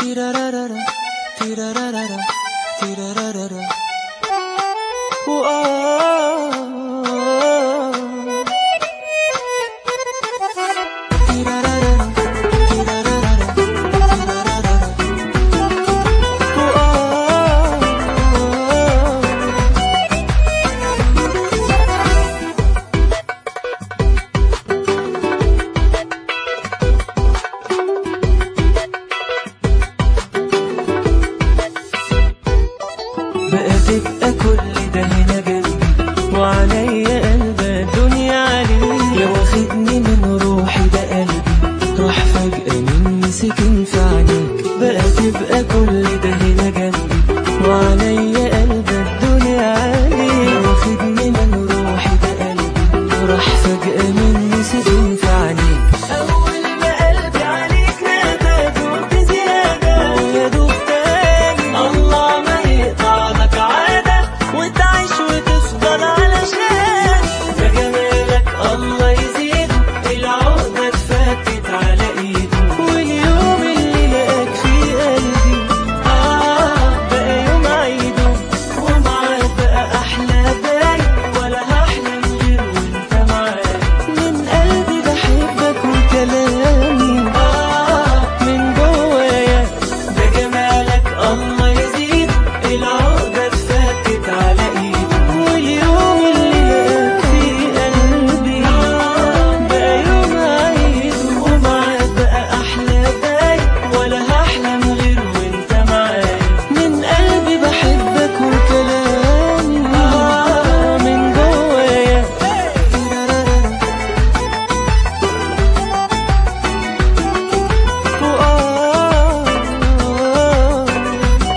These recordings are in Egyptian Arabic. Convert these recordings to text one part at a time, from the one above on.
تيرارارارا تيرارارارا تيرارارارا وآه تيرارارارا تيرارارارا تيرارارارا وآه بقى تبقى كل ده هنا جنبي وعليا قلب الدنيا عليه لو واخدني من روحي ده قلبي راح فجأة مني سكن في عينيك بقى تبقى كل ده هنا جنبي وعليا قلب الدنيا عليه لو واخدني من روحي ده قلبي راح فجأة مني سكن في عينيك أول ما قلبي عليك نادى دوب زيادة ويا دوب تاني الله ما يقطع لك عادة وتعيش وتفضل علشان ده جمالك الله يزيد العقدة اتفكت على ايده واليوم اللي لقاك فيه قلبي اه بقى يوم عيده ومعاك بقى احلى باي ولا هحلم غير وانت معايا من قلبي بحبك وكلامي آه من جوايا ده جمالك الله يزيد العقدة اتفكت على ايده واليوم اللي لقاك فيه قلبي آه بقى يوم عيده ومعاك بقى احلى باي ولا هحلم غير وانت معايا من قلبي بحبك وكلامي آه من جوايا وآه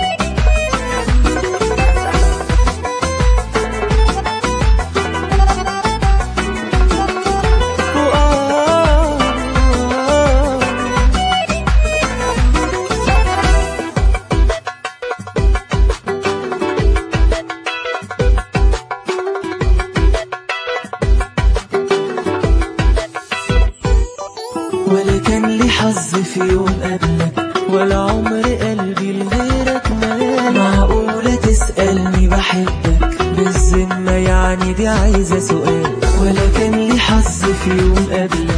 وآه ولا كان لي حظ في يوم قبلك ولا عمر قلبي لغيرك مال معقولة تسألني بحبك بالذمة يعني دي عايزة سؤال ولا كان لي حظ في يوم قبلك